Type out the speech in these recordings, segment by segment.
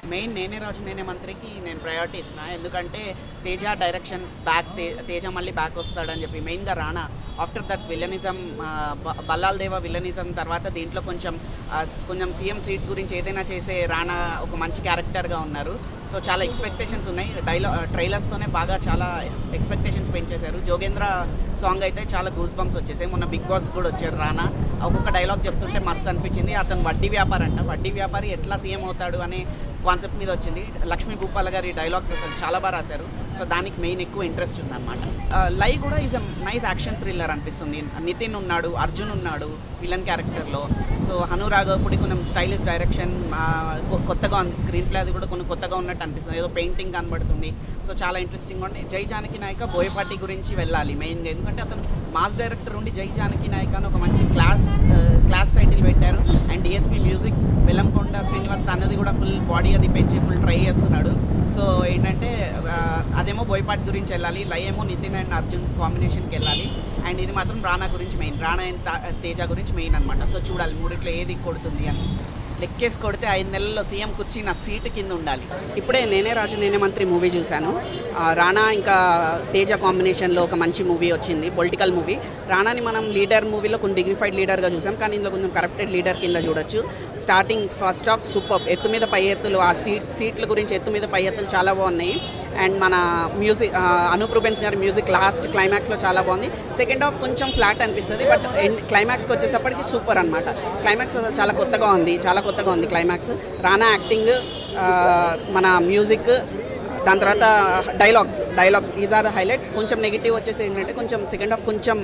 Main నేనే రాజు నేనే మంత్రికి నేను ప్రయారిటీ ఇస్తున్నా ఎందుకంటే తేజ డైరెక్షన్ బ్యాక్ తేజ మళ్ళీ బ్యాక్ వస్తాడని చెప్పి మెయిన్గా Rana after that villainism Ballal Deva villainism తర్వాత దీంట్లో కొంచెం ఆ, కొంచెం సీఎం సీట్ గురించి ఏదైనా చేసే రానా ఒక మంచి క్యారెక్టర్గా ఉన్నారు సో చాలా ఎక్స్పెక్టేషన్స్ ఉన్నాయి డైలా ట్రైలర్స్తోనే బాగా చాలా ఎక్స్పెక్టేషన్స్ పెంచేశారు జోగేంద్ర సాంగ్ అయితే చాలా గూస్ బంప్స్ వచ్చేసాయి మొన్న బిగ్ బాస్ కూడా వచ్చారు రానా ఒక్కొక్క డైలాగ్ చెప్తుంటే మస్తు అనిపించింది అతను వడ్డీ వ్యాపారి అంట వడ్డీ వ్యాపారి ఎట్లా సీఎం అవుతాడు అనే కాన్సెప్ట్ మీద వచ్చింది లక్ష్మీ భూపాల్ గారి డైలాగ్స్ అసలు చాలా బాగా రాశారు సో దానికి మెయిన్ ఎక్కువ ఇంట్రెస్ట్ ఉందన్నమాట లై కూడా is a nice action thriller అనిపిస్తుంది నితిన్ ఉన్నాడు అర్జున్ ఉన్నాడు విలన్ క్యారెక్టర్లో సో హనురాగపుడి కొంచెం స్టైలిష్ డైరెక్షన్ కొత్తగా ఉంది స్క్రీన్ ప్లే అది కూడా కొన్ని కొత్తగా ఉన్నట్టు అనిపిస్తుంది ఏదో పెయింటింగ్ కనబడుతుంది సో చాలా ఇంట్రెస్టింగ్ ఉంది జై జానకి నాయక బోయపాటి గురించి వెళ్ళాలి మెయిన్గా ఎందుకంటే అతను మాస్ డైరెక్టర్ ఉండి జై జానకి నాయక అని ఒక మంచి క్లాస్ క్లాస్ టైటిల్ పెట్టారు and DSP music Vellamkonda Srinivas తనది కూడా ఫుల్ బాడీ అది పెంచి ఫుల్ ట్రై చేస్తున్నాడు సో ఏంటంటే ఆ, అదేమో బోయపాటి గురించి వెళ్ళాలి లై ఏమో నితిన్ అండ్ అర్జున్ కాంబినేషన్కి వెళ్ళాలి అండ్ ఇది మాత్రం రానా గురించి మెయిన్ రానా అండ్ తా- తేజ గురించి మెయిన్ అనమాట సో చూడాలి మూడిట్లో ఏది కొడుతుంది అని లెక్కేసి కొడితే ఐదు నెలల్లో సీఎం కుర్చీ నా సీటు కింద ఉండాలి ఇప్పుడే నేనే రాజు నేనే మంత్రి మూవీ చూశాను ఆ, రానా ఇంకా తేజ కాంబినేషన్లో ఒక మంచి మూవీ వచ్చింది పొలిటికల్ మూవీ రానాని మనం లీడర్ మూవీలో కొంచెం డిగ్నిఫైడ్ లీడర్గా చూసాం కానీ ఇందులో కొంచెం కరప్టెడ్ లీడర్ కింద చూడొచ్చు స్టార్టింగ్ ఫస్ట్ ఆఫ్ సూపర్ ఎత్తు మీద పై ఎత్తులు ఆ సీట్ సీట్ల గురించి ఎత్తు మీద పై ఎత్తులు చాలా బాగున్నాయి అండ్ మన మ్యూజిక్ అనూప్ రూబెన్స్ గారి మ్యూజిక్ లాస్ట్ క్లైమాక్స్లో చాలా బాగుంది సెకండ్ హాఫ్ కొంచెం ఫ్లాట్ అనిపిస్తుంది బట్ ఎండ్ క్లైమాక్స్కి వచ్చేసప్పటికి సూపర్ అనమాట క్లైమాక్స్ అసలు చాలా కొత్తగా ఉంది చాలా కొత్తగా ఉంది క్లైమాక్స్ రానా యాక్టింగ్ మన మ్యూజిక్ దాని తర్వాత డైలాగ్స్ డైలాగ్స్ ఇది ఆర్ హైలైట్ కొంచెం నెగిటివ్ వచ్చేసి ఏంటంటే కొంచెం సెకండ్ హాఫ్ కొంచెం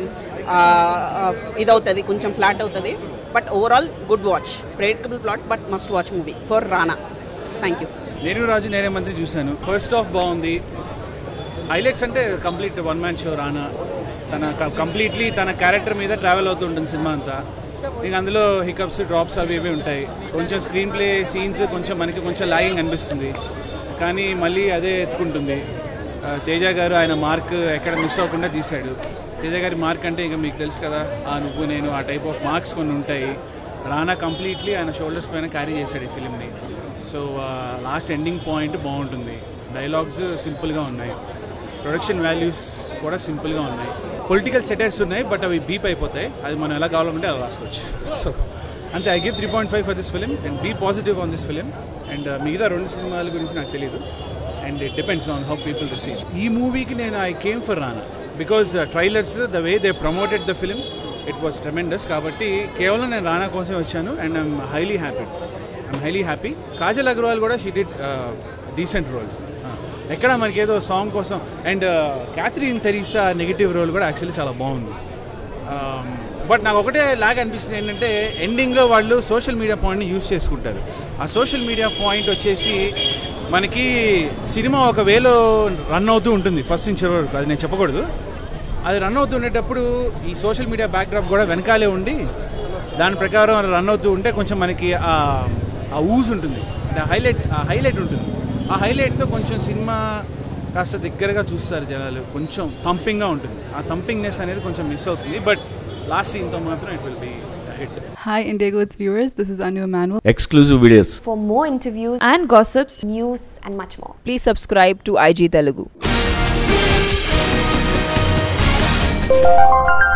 ఇది అవుతుంది కొంచెం ఫ్లాట్ అవుతుంది but overall good watch predictable plot but must watch movie for Rana thank you Nenu Raju Nene Mantri చూశాను ఫస్ట్ ఆఫ్ బాగుంది హైలైట్స్ అంటే complete one man show Rana తన కంప్లీట్లీ తన క్యారెక్టర్ మీద ట్రావెల్ అవుతూ ఉంటుంది సినిమా అంతా ఇంక అందులో హికప్స్ డ్రాప్స్ అవి ఇవి ఉంటాయి కొంచెం స్క్రీన్ ప్లే సీన్స్ కొంచెం మనకి కొంచెం లాగింగ్ అనిపిస్తుంది కానీ మళ్ళీ అదే ఎత్తుకుంటుంది ఆ, తేజ గారు ఆయన మార్క్ ఎక్కడ మిస్ అవ్వకుండా తీశాడు తేజ గారి మార్క్ అంటే ఇక మీకు తెలుసు కదా ఆ నువ్వు నేను ఆ టైప్ ఆఫ్ మార్క్స్ కొన్ని ఉంటాయి రానా కంప్లీట్లీ ఆయన షోల్డర్స్ పైన క్యారీ చేశాడు ఈ ఫిలింని సో లాస్ట్ ఎండింగ్ పాయింట్ బాగుంటుంది డైలాగ్స్ సింపుల్గా ఉన్నాయి ప్రొడక్షన్ వాల్యూస్ కూడా సింపుల్గా ఉన్నాయి పొలిటికల్ సెటర్స్ ఉన్నాయి బట్ అవి బీప్ అయిపోతాయి అది మనం ఎలా కావాలంటే అలా రాసుకోవచ్చు సో అంతే I give three point five for this film and be positive on this film and మిగతా రెండు సినిమాల గురించి నాకు తెలియదు and it depends on how people receive ఈ మూవీకి నేను I came for Rana because trailers the way they promoted the film it was tremendous కాబట్టి కేవలం నేను రానా కోసం వచ్చాను and I'm highly happy I'm highly happy Kajal Aggarwal కూడా షీ డిడ్ డీసెంట్ రోల్ ఎక్కడ మనకి ఏదో సాంగ్ కోసం and Catherine Tresa negative role కూడా యాక్చువల్లీ చాలా బాగుంది బట్ నాకు ఒకటే లాగ్ అనిపిస్తుంది ఏంటంటే ఎండింగ్లో వాళ్ళు సోషల్ మీడియా పాయింట్ని యూస్ చేసుకుంటారు ఆ సోషల్ మీడియా పాయింట్ వచ్చేసి మనకి సినిమా ఒక వేలో రన్ అవుతూ ఉంటుంది ఫస్ట్ నుంచి చివరి వరకు అది నేను చెప్పకూడదు అది రన్ అవుతుండేటప్పుడు ఈ సోషల్ మీడియా బ్యాక్డ్రాప్ కూడా వెనకాలే ఉండి దాని ప్రకారం రన్ అవుతూ ఉంటే కొంచెం మనకి ఆ ఆ ఊజ్ ఉంటుంది అంటే హైలైట్ ఆ హైలైట్ ఉంటుంది ఆ హైలైట్తో కొంచెం సినిమా కాస్త దగ్గరగా చూస్తారు జనాలు కొంచెం థంపింగ్గా ఉంటుంది ఆ థంపింగ్నెస్ అనేది కొంచెం మిస్ అవుతుంది బట్ లాస్ట్ సీన్తో మాత్రం it will be hit Hi, Indigo It's viewers. This is Anu Emanuel. exclusive videos. For more interviews, and gossips. news, and much more. Please subscribe to IG Telugu.